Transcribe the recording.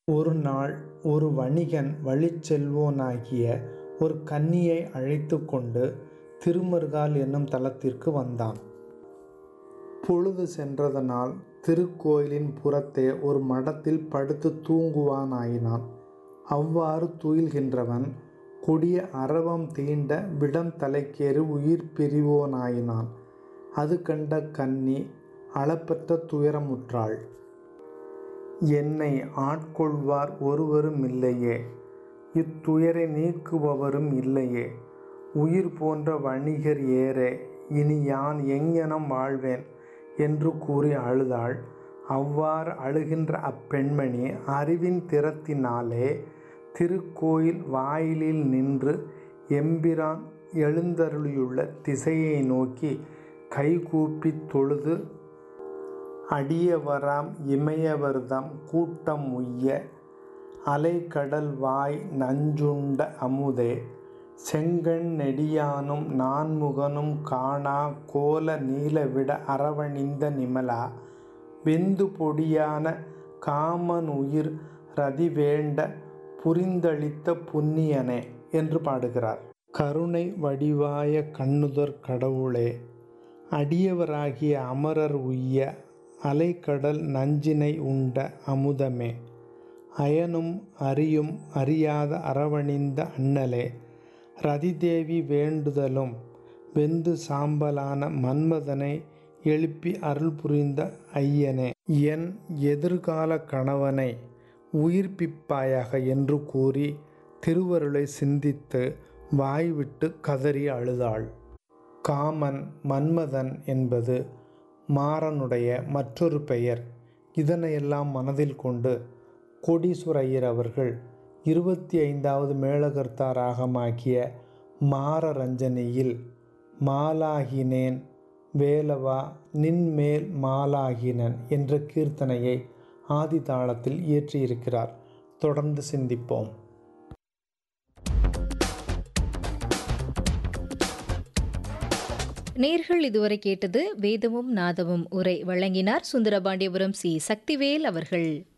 ஒரு நாள் ஒரு வணிகன் வழிச்செல்வோனாகிய ஒரு கன்னியை அழைத்து கொண்டு திருமருகால் என்னும் தலத்திற்கு வந்தான் பொழுது சென்றதனால் திருக்கோயிலின் புறத்தே ஒரு மடத்தில் படுத்து தூங்குவானாயினான் அவ்வாறு துயில்கின்றவன் கொடிய அரவம் தீண்ட விடம் தலைக்கேறி உயிர் பிரிவோனாயினான் அது கண்ட கன்னி அளப்பற்ற துயரமுற்றாள் என்னை ஆட்கொள்வார் ஒருவரும் இல்லையே இத்துயரை நீக்குபவரும் இல்லையே உயிர் போன்ற வணிகர் ஏறே இனி யான் எங்ஙனம் வாழ்வேன் என்று கூறி அழுதாள் அவ்வாறு அழுகின்ற அப்பெண்மணி அறிவின் திறத்தினாலே திருக்கோயில் வாயிலில் நின்று எம்பிரான் எழுந்தருளியுள்ள திசையை நோக்கி கைகூப்பி தொழுது அடியவராம் இமையவர்தம் கூட்டம் உய்ய அலைக்கடல் வாய் நஞ்சுண்ட அமுதே செங்கண் நெடியானும் நான்முகனும் காணா கோல நீலவிட அரவணிந்த நிமலா வெந்து பொடியான காமன் உயிர் ரதி வேண்ட புரிந்தளித்த புண்ணியனே என்று பாடுகிறார் கருணை வடிவாய கண்ணுதர் கடவுளே அடியவராகிய அமரர் உய்ய அலைக்கடல் நஞ்சினை உண்ட அமுதமே அயனும் அறியும் அறியாத அரவணிந்த அண்ணலே ரதிதேவி வேண்டுதலும் வெந்து சாம்பலான மன்மதனை எழுப்பி அருள் புரிந்த ஐயனே என் எதிர்கால கணவனை உயிர்ப்பிப்பாயாக என்று கூறி திருவருளை சிந்தித்து வாய்விட்டு கதறி அழுதாள் காமன் மன்மதன் என்பது மாறனுடைய மற்றொரு பெயர் இதனையெல்லாம் மனதில் கொண்டு கோடீஸ்வரையர் அவர்கள் இருபத்தி ஐந்தாவது மேளகர்த்தா ராகமாக்கிய மாரரஞ்சனியில் மாலாகினேன் வேலவா நின்மேல் மாலாகினன் என்ற கீர்த்தனையை ஆதி தாளத்தில் இயற்றியிருக்கிறார் தொடர்ந்து சிந்திப்போம் நேர்கள் இதுவரை கேட்டது வேதமும் நாதமும் உரை வழங்கினார் சுந்தரபாண்டியபுரம் சி சக்திவேல் அவர்கள்